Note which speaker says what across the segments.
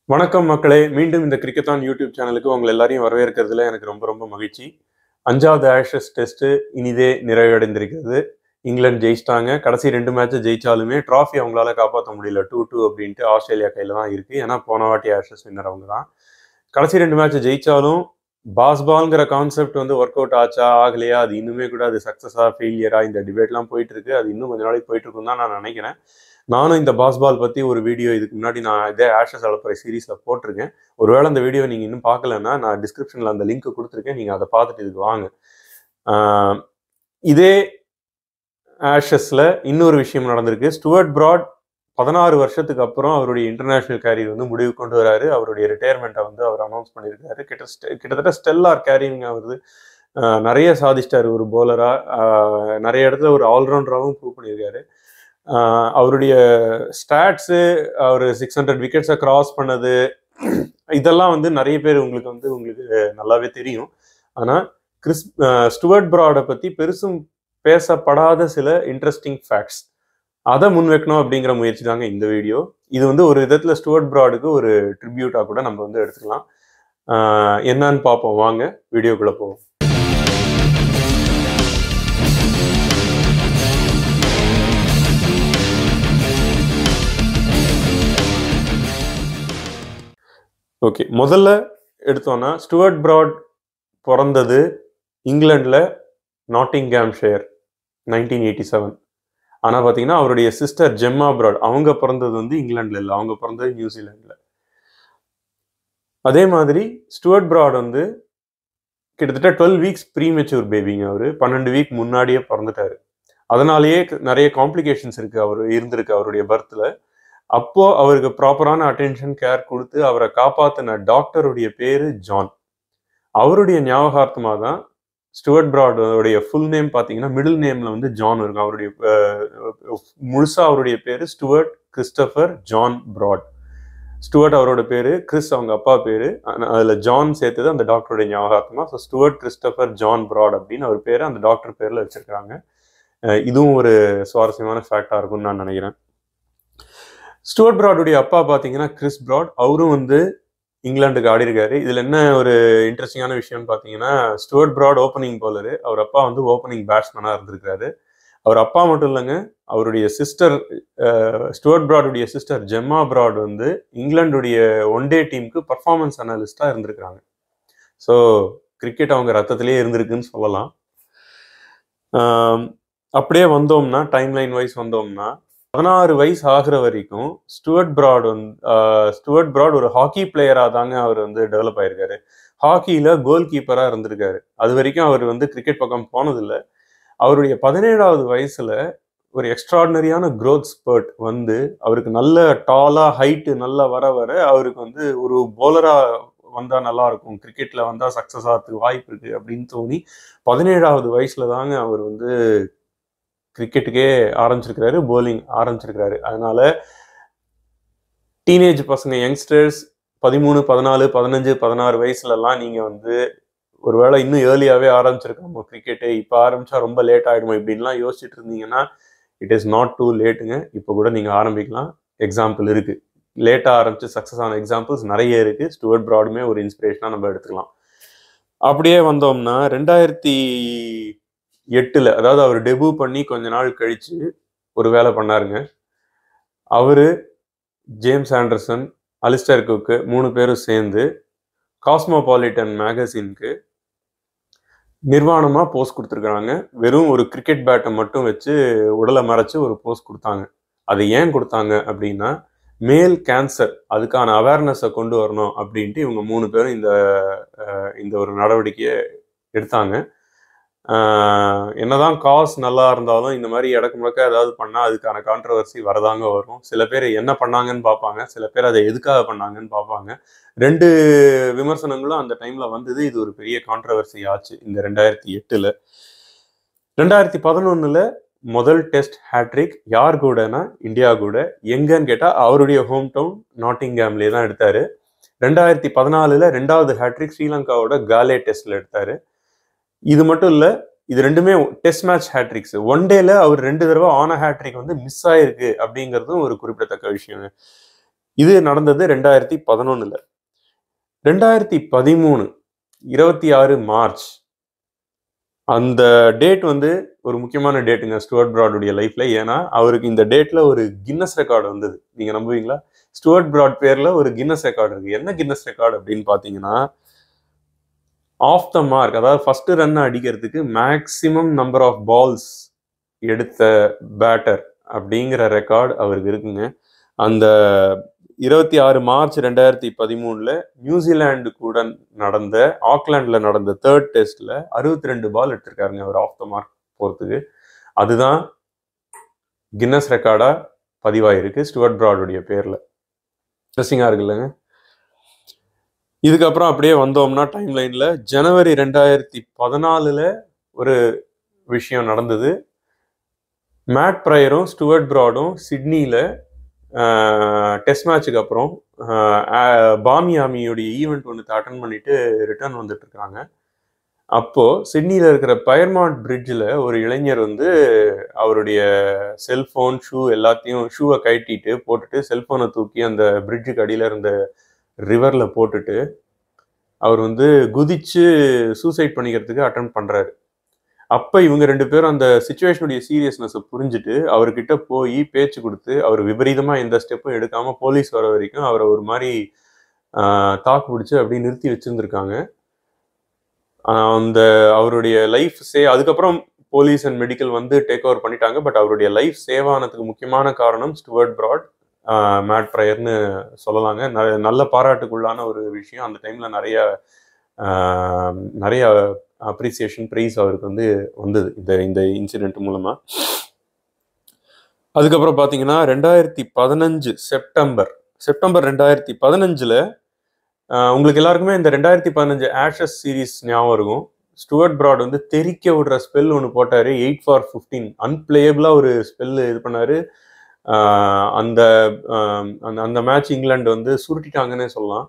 Speaker 1: வணக்கம் மக்களே மீண்டும் இந்த கிரிக்கெத்தான் யூடியூப் சேனலுக்கு உங்களை எல்லாரையும் வரவேற்கிறதுல எனக்கு ரொம்ப ரொம்ப மகிழ்ச்சி அஞ்சாவது ஆஷஸ் டெஸ்ட் இனிதே நிறைவடைந்திருக்கிறது இங்கிலாந்து ஜெயிச்சிட்டாங்க கடைசி ரெண்டு மேட்சை ஜெயிச்சாலுமே ட்ராஃபி அவங்களால காப்பாற்ற முடியல டூ டூ அப்படின்ட்டு ஆஸ்திரேலியா கையில் தான் இருக்கு ஏன்னா போன வாட்டி ஆஷஸ் வின்னர் அவங்க தான் கடைசி ரெண்டு மேட்சை ஜெயிச்சாலும் பாஸ்பால்ங்கிற கான்செப்ட் வந்து ஒர்க் அவுட் ஆச்சா ஆகலையா அது இன்னுமே கூட அது சக்ஸஸா ஃபெயிலியரா இந்த டிபேட்லாம் போயிட்டு இருக்கு அது இன்னும் கொஞ்ச நாளைக்கு போயிட்டு இருக்கும் தான் நான் நினைக்கிறேன் நானும் இந்த பாஸ்பால் பத்தி ஒரு வீடியோ இதுக்கு முன்னாடி நான் இதே ஆஷஸ் அளப்புற சீரீஸ்ல போட்டிருக்கேன் ஒருவேளை அந்த வீடியோ நீங்க இன்னும் பார்க்கலன்னா நான் டிஸ்கிரிப்ஷன்ல அந்த லிங்க் கொடுத்துருக்கேன் நீங்க அதை பார்த்துட்டு இதுக்கு வாங்க ஆஹ் இதே ஆஷஸ்ல இன்னொரு விஷயம் நடந்திருக்கு ஸ்டுவர்ட் பிராட் பதினாறு வருஷத்துக்கு அப்புறம் அவருடைய இன்டர்நேஷனல் கேரியர் வந்து முடிவு கொண்டு வராரு அவருடைய ரிட்டையர்மெண்ட்டை வந்து அவர் அனௌன்ஸ் பண்ணியிருக்காரு கிட்ட கிட்டத்தட்ட ஸ்டெல்லார் கேரிங் ஆகுது ஆஹ் நிறைய சாதிச்சிட்டாரு ஒரு போலரா நிறைய இடத்துல ஒரு ஆல்ரவுண்டராகவும் ப்ரூவ் பண்ணியிருக்காரு ஆஹ் அவருடைய ஸ்டாட்ஸு அவர் சிக்ஸ் ஹண்ட்ரட் விக்கெட்ஸை கிராஸ் பண்ணது இதெல்லாம் வந்து நிறைய பேர் உங்களுக்கு வந்து உங்களுக்கு நல்லாவே தெரியும் ஆனால் கிறிஸ் ஸ்டுவர்ட் ப்ராடை பற்றி பெருசும் பேசப்படாத சில இன்ட்ரெஸ்டிங் ஃபேக்ட்ஸ் அதை முன்வைக்கணும் அப்படிங்கிற முயற்சி தாங்க இந்த வீடியோ இது வந்து ஒரு விதத்தில் ஸ்டுவர்ட் ப்ராடுக்கு ஒரு ட்ரிபியூட்டாக கூட நம்ம வந்து எடுத்துக்கலாம் ஆஹ் என்னன்னு பார்ப்போம் வாங்க வீடியோக்குள்ளே போவோம் ஓகே முதல்ல எடுத்தோன்னா ஸ்டுவர்ட் ப்ராட் பிறந்தது இங்கிலாண்டில் நாட்டிங்ஹாம்ஷயர் நைன்டீன் எயிட்டி செவன் ஆனால் பார்த்தீங்கன்னா அவருடைய சிஸ்டர் ஜெம்மா ப்ராட் அவங்க பிறந்தது வந்து இங்கிலாண்டில் இல்லை அவங்க பிறந்தது நியூசிலாண்டில் அதே மாதிரி ஸ்டுவர்ட் ப்ராட் வந்து கிட்டத்தட்ட டுவெல் வீக்ஸ் ப்ரீ மெச்சூர் பேபிங்க அவர் பன்னெண்டு வீக் முன்னாடியே பிறந்துட்டாரு அதனாலேயே நிறைய காம்ப்ளிகேஷன்ஸ் இருக்கு அவர் இருந்திருக்கு அவருடைய பர்த்தில் அப்போ அவருக்கு ப்ராப்பரான அட்டென்ஷன் கேர் கொடுத்து அவரை காப்பாத்தின டாக்டருடைய பேரு ஜான் அவருடைய ஞாபகார்த்தமாக தான் ஸ்டுவர்ட் ப்ராடோடைய ஃபுல் நேம் பார்த்தீங்கன்னா மிடில் நேம்ல வந்து ஜான் இருக்கும் அவருடைய முழுசா அவருடைய பேரு Stuart Christopher John Broad Stuart அவரோட பேரு கிறிஸ் அவங்க அப்பா பேரு அதுல ஜான் சேர்த்தது அந்த டாக்டருடைய ஞாபகார்த்தமா so Stuart Christopher John Broad அப்படின்னு அவர் பேரு அந்த டாக்டர் பேர்ல வச்சிருக்காங்க இதுவும் ஒரு சுவாரஸ்யமான ஃபேக்டா இருக்கும்னு நான் நினைக்கிறேன் ஸ்டுவர்ட் ப்ராடுடைய அப்பா பார்த்தீங்கன்னா கிறிஸ் ப்ராட் அவரும் வந்து இங்கிலாந்துக்கு ஆடி இருக்காரு இதுல என்ன ஒரு இன்ட்ரெஸ்டிங்கான விஷயம்னு பார்த்தீங்கன்னா ஸ்டுவர்ட் ப்ராட் ஓப்பனிங் பவுலரு அவர் அப்பா வந்து ஓப்பனிங் பேட்ஸ்மேனா இருந்திருக்காரு அவர் அப்பா மட்டும் இல்லைங்க அவருடைய சிஸ்டர் ஸ்டுவர்ட் ப்ராடுடைய சிஸ்டர் ஜெம்மா ப்ராட் வந்து இங்கிலாந்துடைய ஒன் டே டீமுக்கு பர்ஃபார்மன்ஸ் அனாலிஸ்டா இருந்திருக்காங்க ஸோ கிரிக்கெட் அவங்க ரத்தத்திலேயே இருந்திருக்குன்னு சொல்லலாம் அப்படியே வந்தோம்னா டைம் லைன் வைஸ் வந்தோம்னா பதினாறு வயசு ஆகிற வரைக்கும் ஸ்டுவர்ட் ப்ராட் வந்து ஸ்டுவர்ட் ப்ராட் ஒரு ஹாக்கி பிளேயராக தாங்க அவர் வந்து டெவலப் ஆயிருக்காரு ஹாக்கியில கோல் கீப்பராக இருந்திருக்காரு அது வரைக்கும் அவர் வந்து கிரிக்கெட் பக்கம் போனதில்லை அவருடைய பதினேழாவது வயசுல ஒரு எக்ஸ்ட்ராடினரியான க்ரோத் ஸ்பர்ட் வந்து அவருக்கு நல்ல டாலா ஹைட்டு நல்லா வர வர அவருக்கு வந்து ஒரு போலரா வந்தா நல்லா இருக்கும் கிரிக்கெட்ல வந்தா சக்சஸ் ஆகிறதுக்கு வாய்ப்பு இருக்கு அப்படின்னு தோணி பதினேழாவது வயசுல தாங்க அவர் வந்து கிரிக்கெட்டுக்கே ஆரம்பிச்சிருக்கிறாரு போலிங் ஆரம்பிச்சிருக்கிறாரு அதனால டீனேஜ் பசங்க யங்ஸ்டர்ஸ் பதிமூணு பதினாலு பதினஞ்சு பதினாறு வயசுலலாம் நீங்க வந்து ஒருவேளை இன்னும் ஏர்லியாவே ஆரம்பிச்சிருக்காம கிரிக்கெட்டு இப்போ ஆரம்பிச்சா ரொம்ப லேட் ஆயிடுமோ இப்படின்லாம் யோசிச்சுட்டு இருந்தீங்கன்னா இட் இஸ் நாட் டூ லேட்டுங்க இப்போ கூட நீங்க ஆரம்பிக்கலாம் எக்ஸாம்பிள் இருக்கு லேட்டாக ஆரம்பிச்சு சக்ஸஸ் ஆன எக்ஸாம்பிள்ஸ் நிறைய இருக்கு ஸ்டுவர்ட் ப்ராடுமே ஒரு இன்ஸ்பிரேஷனாக நம்ம எடுத்துக்கலாம் அப்படியே வந்தோம்னா ரெண்டாயிரத்தி எட்டுல அதாவது அவர் டெபு பண்ணி கொஞ்ச நாள் கழிச்சு ஒரு வேலை பண்ணாருங்க அவரு ஜேம்ஸ் ஆண்டர்சன் அலிஸ்டர் குக்கு மூணு பேரும் சேர்ந்து காஸ்மோபாலிட்டன் மேகசின்க்கு நிர்வாணமா போஸ்ட் கொடுத்துருக்குறாங்க வெறும் ஒரு கிரிக்கெட் பேட்டை மட்டும் வச்சு உடலை மறைச்சு ஒரு போஸ்ட் கொடுத்தாங்க அது ஏன் கொடுத்தாங்க அப்படின்னா மேல் கேன்சர் அதுக்கான அவேர்னஸை கொண்டு வரணும் அப்படின்ட்டு இவங்க மூணு பேரும் இந்த இந்த ஒரு நடவடிக்கையை எடுத்தாங்க என்னதான் காஸ் நல்லா இருந்தாலும் இந்த மாதிரி இடக்கு முடக்க ஏதாவது பண்ணால் அதுக்கான கான்ட்ரவர்சி வரதாங்க வரும் சில பேர் என்ன பண்ணாங்கன்னு பார்ப்பாங்க சில பேர் அதை எதுக்காக பண்ணாங்கன்னு பார்ப்பாங்க ரெண்டு விமர்சனங்களும் அந்த டைம்ல வந்தது இது ஒரு பெரிய கான்ட்ரவர்சி ஆச்சு இந்த ரெண்டாயிரத்தி எட்டுல ரெண்டாயிரத்தி பதினொன்னுல முதல் டெஸ்ட் ஹேட்ரிக் யார் கூடனா இந்தியா கூட எங்கன்னு கேட்டா அவருடைய ஹோம் டவுன் நாட்டிங்ஹாம்லேயே தான் எடுத்தாரு ரெண்டாயிரத்தி பதினாலுல ரெண்டாவது ஹேட்ரிக் ஸ்ரீலங்காவோட காலே டெஸ்ட்ல எடுத்தாரு இது மட்டும் இல்ல இது ரெண்டுமே டெஸ்ட் மேட்ச் ஹேட்ரிக்ஸ் ஒன் டேல அவர் ரெண்டு தடவை ஆன ஹேட்ரிக் வந்து மிஸ் ஆயிருக்கு அப்படிங்கிறதும் ஒரு குறிப்பிடத்தக்க விஷயம் இது நடந்தது ரெண்டாயிரத்தி பதினொன்னுல ரெண்டாயிரத்தி பதிமூணு இருபத்தி ஆறு மார்ச் அந்த டேட் வந்து ஒரு முக்கியமான டேட்டுங்க ஸ்டுவர்ட் பிராடுடைய லைஃப்ல ஏன்னா அவருக்கு இந்த டேட்ல ஒரு கின்னஸ் ரெக்கார்டு வந்தது நீங்க நம்புவீங்களா ஸ்டுவர்ட் பிராட் பேர்ல ஒரு கின்னஸ் ரெக்கார்டு இருக்கு என்ன கின்னஸ் ரெக்கார்டு அப்படின்னு பாத்தீங்கன்னா ஆஃப் த மார்க் அதாவது ஃபர்ஸ்ட் ரன் அடிக்கிறதுக்கு மேக்சிமம் நம்பர் ஆஃப் பால்ஸ் எடுத்த பேட்டர் அப்படிங்கிற ரெக்கார்டு அவருக்கு இருக்குங்க அந்த இருபத்தி ஆறு மார்ச் ரெண்டாயிரத்தி பதிமூணுல நியூசிலாந்து கூட நடந்த ஆக்லாண்ட்ல நடந்த தேர்ட் டெஸ்ட்ல அறுபத்தி ரெண்டு பால் எடுத்திருக்காருங்க அவர் ஆஃப் த மார்க் போறதுக்கு அதுதான் கின்னஸ் ரெக்கார்டா பதிவாயிருக்கு ஸ்டுவர்ட் பிராடுடைய பேர்ல இன்ட்ரெஸ்டிங்கா இருக்குல்லங்க இதுக்கப்புறம் அப்படியே வந்தோம்னா டைம் லைன்ல ஜனவரி ரெண்டாயிரத்தி பதினாலுல ஒரு விஷயம் நடந்தது மேட் ப்ரையரும் ஸ்டுவர்ட் பிராடும் சிட்னியில் டெஸ்ட் மேட்ச்சுக்கு அப்புறம் பாமியாமியுடைய ஈவெண்ட் ஒன்று அட்டன் பண்ணிட்டு ரிட்டர்ன் வந்துட்டு இருக்காங்க அப்போ சிட்னியில் இருக்கிற பயர்மாண்ட் பிரிட்ஜில் ஒரு இளைஞர் வந்து அவருடைய செல்ஃபோன் ஷூ எல்லாத்தையும் ஷூவை கட்டிட்டு போட்டுட்டு செல்ஃபோனை தூக்கி அந்த பிரிட்ஜுக்கு அடியில் இருந்த ரிவரில் போட்டுட்டு அவர் வந்து குதிச்சு சூசைட் பண்ணிக்கிறதுக்கு அட்டன் பண்ணுறாரு அப்ப இவங்க ரெண்டு பேரும் அந்த சுச்சுவேஷனுடைய சீரியஸ்னஸ் புரிஞ்சுட்டு அவர்கிட்ட போய் பேச்சு கொடுத்து அவர் விபரீதமா எந்த ஸ்டெப்பும் எடுக்காம போலீஸ் வர வரைக்கும் அவரை ஒரு மாதிரி ஆஹ், தாக்கு பிடிச்சு அப்படியே நிறுத்தி வச்சிருந்திருக்காங்க ஆஹ், அந்த அவருடைய லைஃப் சே அதுக்கப்புறம் போலீஸ் அண்ட் மெடிக்கல் வந்து டேக் ஓவர் பண்ணிட்டாங்க பட் அவருடைய லைஃப் சேவ் ஆனதுக்கு முக்கியமான காரணம் ஸ்டுவர்ட் பிராட் மேட் ப்ரையர்னு சொல்லலாங்க ந- நல்ல பாராட்டுக்குள்ளான ஒரு விஷயம் அந்த டைம்ல நிறைய ஆஹ், நிறைய அப்ரிசியேஷன் ப்ரைஸ் அவருக்கு வந்து வந்தது இந்த இந்த இன்சிடென்ட் மூலமா அதுக்கப்புறம் பார்த்தீங்கன்னா ரெண்டாயிரத்தி பதினஞ்சு செப்டம்பர் செப்டம்பர் ரெண்டாயிரத்தி பதினஞ்சுல ஆஹ், உங்களுக்கு எல்லாருக்குமே இந்த ரெண்டாயிரத்தி பதினஞ்சு ஆஷஸ் சீரிஸ் ஞாபகம் இருக்கும் ஸ்டுவர்ட் பிராட் வந்து தெறிக்க விடுற ஸ்பெல் ஒன்று போட்டாரு எயிட் ஃபார் ஃபிஃப்டீன் அன்பிளேயபிளா ஒரு ஸ்பெல் இது பண்ணாரு ஆஹ், அந்த ஆஹ், அந்த அந்த மேட்ச் இங்கிலாந்து வந்து சுருட்டிட்டாங்கன்னே சொல்லலாம்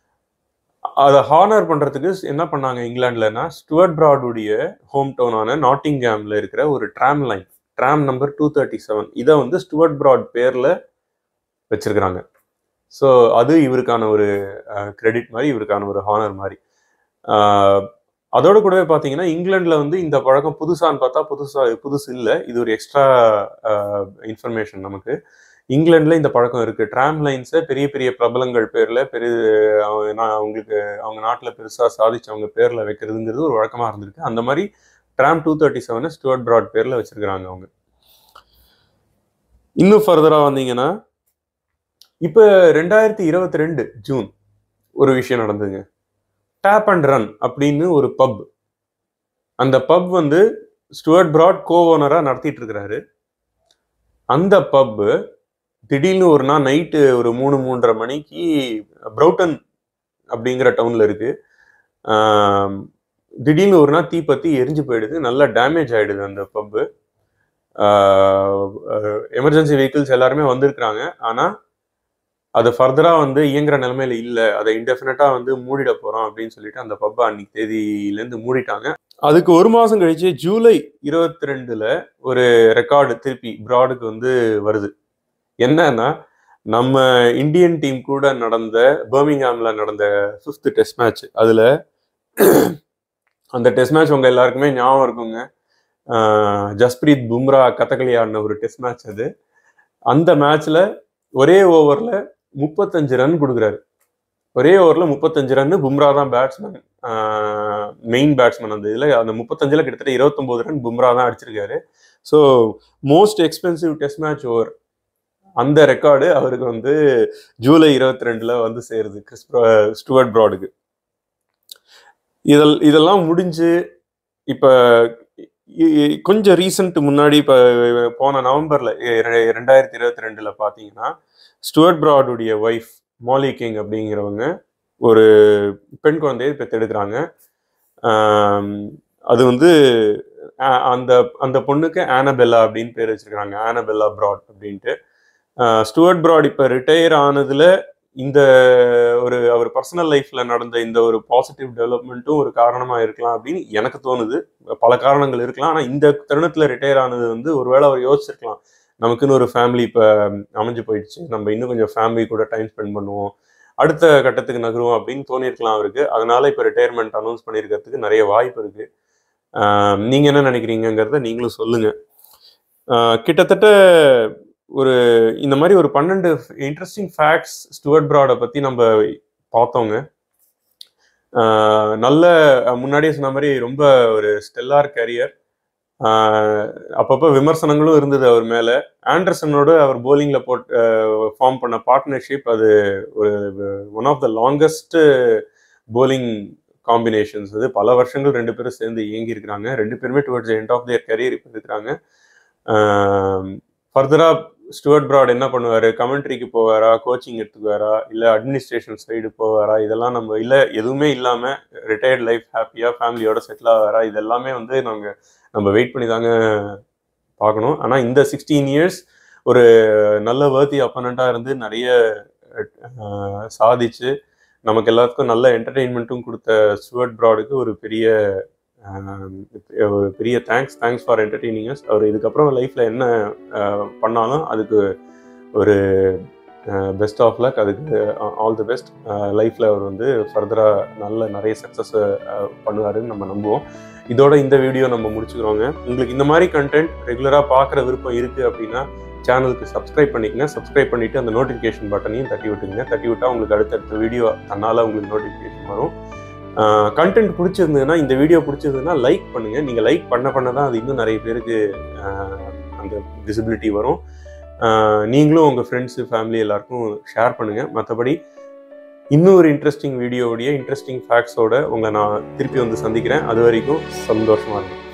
Speaker 1: அதை ஹானர் பண்றதுக்கு என்ன பண்ணாங்க இங்கிலாந்துலன்னா ஸ்டுவர்ட் பிராடுடைய ஹோம் டவுனான நாட்டிங்ஹாம்ல இருக்கிற ஒரு tram line tram number two thirty seven இதை வந்து ஸ்டுவர்ட் பிராட் பேர்ல வச்சிருக்கிறாங்க ஸோ அது இவருக்கான ஒரு கிரெடிட் மாதிரி இவருக்கான ஒரு ஹானர் மாதிரி ஆஹ், அதோட கூடவே பார்த்தீங்கன்னா இங்கிலாந்துல வந்து இந்த பழக்கம் புதுசான்னு பார்த்தா புதுசா புதுசு இல்லை இது ஒரு எக்ஸ்ட்ரா இன்ஃபர்மேஷன் நமக்கு இங்கிலாந்துல இந்த பழக்கம் இருக்கு ட்ராம் லைன்ஸை பெரிய பெரிய பிரபலங்கள் பேர்ல பெரிய அவங்க- நான் அவங்களுக்கு அவங்க நாட்டில் பெருசா சாதிச்சவங்க பேர்ல வைக்கிறதுங்கிறது ஒரு வழக்கமா இருந்திருக்கு அந்த மாதிரி ட்ராம் டூ தேர்ட்டி செவனை ஸ்டுவர்ட் பிராட் பேர்ல வச்சிருக்கிறாங்க அவங்க இன்னும் ஃபர்தரா வந்தீங்கன்னா இப்போ ரெண்டாயிரத்தி இருபத்தி ரெண்டு ஜூன் ஒரு விஷயம் நடந்ததுங்க டேப் அண்ட் ரன் அப்படின்னு ஒரு பப் அந்த பப் வந்து ஸ்டுவர்ட் பிராட் கோ ஓனரா நடத்திட்டு இருக்கிறாரு அந்த பப் திடீர்னு ஒரு நாள் நைட்டு ஒரு மூணு மூன்றரை மணிக்கு ப்ரௌட்டன் அப்படிங்கிற டவுன்ல இருக்கு ஆம், திடீர்னு ஒரு நாள் தீப்பத்தி எரிஞ்சு போயிடுது நல்லா டேமேஜ் ஆயிடுது அந்த பப்பு எமர்ஜென்சி வெஹிக்கிள்ஸ் எல்லாருமே வந்திருக்கிறாங்க ஆனா அது ஃபர்தரா வந்து இயங்குற நிலைமையில இல்ல அதை இன்டெஃபினட்டா வந்து மூடிட போறோம் அப்படின்னு சொல்லிட்டு அந்த பப்பை அன்னைக்கு தேதியிலேருந்து மூடிட்டாங்க அதுக்கு ஒரு மாசம் கழிச்சு ஜூலை இருபத்தி ரெண்டுல ஒரு ரெக்கார்டு திருப்பி பிராடுக்கு வந்து வருது என்னன்னா நம்ம இந்தியன் டீம் கூட நடந்த பர்மிங்ஹாம்ல நடந்த ஃபிஃப்த் டெஸ்ட் மேட்ச் அதுல அந்த டெஸ்ட் மேட்ச் உங்க எல்லாருக்குமே ஞாபகம் இருக்குங்க ஆஹ் ஜஸ்பிரீத் பும்ரா கதகளி ஆடின ஒரு டெஸ்ட் மேட்ச் அது அந்த மேட்ச்ல ஒரே ஓவர்ல முப்பத்தஞ்சு ரன் கொடுக்குறாரு ஒரே ஓவர்ல முப்பத்தஞ்சு ரன் பும்ரா தான் பேட்ஸ்மேன் மெயின் பேட்ஸ்மேன் அந்த இதுல அந்த முப்பத்தஞ்சுல கிட்டத்தட்ட இருபத்தொன்பது ரன் பும்ரா தான் அடிச்சிருக்காரு so most expensive test match over அந்த ரெக்கார்டு அவருக்கு வந்து ஜூலை இருபத்தி ரெண்டுல வந்து சேருது கிறிஸ் ப்ரா- ஸ்டுவர்ட் பிராடுக்கு இதெல் இதெல்லாம் முடிஞ்சு இப்ப இ- இ- கொஞ்சம் ரீசன்ட் முன்னாடி இப்ப போன நவம்பர்ல இ- ரெண்டாயிரத்தி இருபத்தி ரெண்டுல பாத்தீங்கன்னா ஸ்டுவர்ட் பிராடுடைய ஒய்ஃப் மாலி கிங் அப்படிங்கிறவங்க ஒரு பெண் குழந்தையை பெற்றெடுக்கிறாங்க ஆம், அது வந்து அ- அந்த அந்த பொண்ணுக்கு ஆனபெல்லா அப்படின்னு பேர் வச்சிருக்காங்க ஆனபெல்லா பிராட் அப்படின்ட்டு ஆஹ் ஸ்டுவர்ட் பிராட் இப்ப ரிட்டையர் ஆனதுல இந்த ஒரு அவர் பர்சனல் லைஃப்ல நடந்த இந்த ஒரு பாசிட்டிவ் டெவலப்மெண்ட்டும் ஒரு காரணமா இருக்கலாம் அப்படின்னு எனக்கு தோணுது பல காரணங்கள் இருக்கலாம் ஆனா இந்த தருணத்துல ரிட்டையர் ஆனது வந்து ஒருவேளை அவர் யோசிச்சிருக்கலாம் நமக்குன்னு ஒரு ஃபேமிலி இப்போ அமைஞ்சு போயிடுச்சு நம்ம இன்னும் கொஞ்சம் ஃபேமிலி கூட டைம் ஸ்பெண்ட் பண்ணுவோம் அடுத்த கட்டத்துக்கு நகருவோம் அப்படின்னு தோணியிருக்கலாம் அவருக்கு அதனால இப்போ ரிட்டையர்மெண்ட் அனௌன்ஸ் பண்ணியிருக்கிறதுக்கு நிறைய வாய்ப்பு இருக்கு ஆஹ் நீங்க என்ன நினைக்கிறீங்கங்கிறத நீங்களும் சொல்லுங்க ஆஹ் கிட்டத்தட்ட ஒரு இந்த மாதிரி ஒரு பன்னெண்டு இன்ட்ரெஸ்டிங் ஃபேக்ட்ஸ் ஸ்டுவர்ட் ப்ராடை பத்தி நம்ம பார்த்தோங்க ஆஹ் நல்ல முன்னாடியே சொன்ன மாதிரி ரொம்ப ஒரு ஸ்டெல்லார் கரியர் அப்பப்போ விமர்சனங்களும் இருந்தது அவர் மேல ஆண்டர்சனோட அவர் போலிங்ல போட் ஃபார்ம் பண்ண பார்ட்னர்ஷிப் அது ஒரு one of the longest bowling combinations அது பல வருஷங்கள் ரெண்டு பேரும் சேர்ந்து இயங்கி இருக்கிறாங்க ரெண்டு பேருமே towards end of their career இப்போ இருக்கிறாங்க ஃபர்தரா ஸ்டுவர்ட் ப்ராட் என்ன பண்ணுவாரு கமெண்ட்ரிக்கு போவாரா கோச்சிங் எடுத்துக்குவாரா இல்ல அட்மினிஸ்ட்ரேஷன் சைடு போவாரா இதெல்லாம் நம்ம இல்ல எதுவுமே இல்லாம ரிட்டையர்ட் லைஃப் ஹாப்பியா ஃபேமிலியோட செட்டில் ஆவாரா இது எல்லாமே வந்து நாங்க நம்ம வெயிட் பண்ணி தாங்க பார்க்கணும் ஆனா இந்த சிக்ஸ்டீன் இயர்ஸ் ஒரு நல்ல வேர்த்தி அப்பனண்டா இருந்து நிறைய அஹ், சாதிச்சு நமக்கு எல்லாத்துக்கும் நல்ல என்டர்டெயின்மெண்ட்டும் கொடுத்த ஸ்டுவர்ட் ப்ராடுக்கு ஒரு பெரிய அஹ், ஒரு பெரிய தேங்க்ஸ் தேங்க்ஸ் ஃபார் என்டர்டெய்னிங் அவர் இதுக்கப்புறம் லைஃப்ல என்ன அஹ், பண்ணாலும் அதுக்கு ஒரு பெஸ்ட் ஆஃப் லக் அதுக்கு ஆல் தி பெஸ்ட் லைஃப்ல அவர் வந்து ஃபர்தரா நல்ல நிறைய சக்ஸஸ் பண்ணுவாருன்னு நம்ம நம்புவோம் இதோட இந்த வீடியோ நம்ம முடிச்சுக்கிறோங்க உங்களுக்கு இந்த மாதிரி கண்டென்ட் ரெகுலரா பார்க்குற விருப்பம் இருக்கு அப்படின்னா சேனலுக்கு சப்ஸ்கிரைப் பண்ணிக்கங்க சப்ஸ்கிரைப் பண்ணிட்டு அந்த நோட்டிஃபிகேஷன் பட்டனையும் தட்டி விட்டுங்க தட்டி விட்டா உங்களுக்கு அடுத்தடுத்த வீடியோ தன்னால உங்களுக்கு நோட்டிஃபிகேஷன் வரும் கண்டென்ட் பிடிச்சிருந்ததுன்னா இந்த வீடியோ பிடிச்சிருந்ததுன்னா லைக் பண்ணுங்க நீங்க லைக் பண்ண பண்ண தான் அது இன்னும் நிறைய பேருக்கு ஆஹ், அந்த விசிபிலிட்டி வரும் ஆஹ், நீங்களும் உங்க ஃப்ரெண்ட்ஸு ஃபேமிலி எல்லாருக்கும் ஷேர் பண்ணுங்க மற்றபடி இன்னும் ஒரு இன்ட்ரெஸ்டிங் வீடியோவுடைய இன்ட்ரெஸ்டிங் ஃபேக்ட்ஸோட உங்களை நான் திருப்பி வந்து சந்திக்கிறேன் அது வரைக்கும் சந்தோஷமா இருக்கும்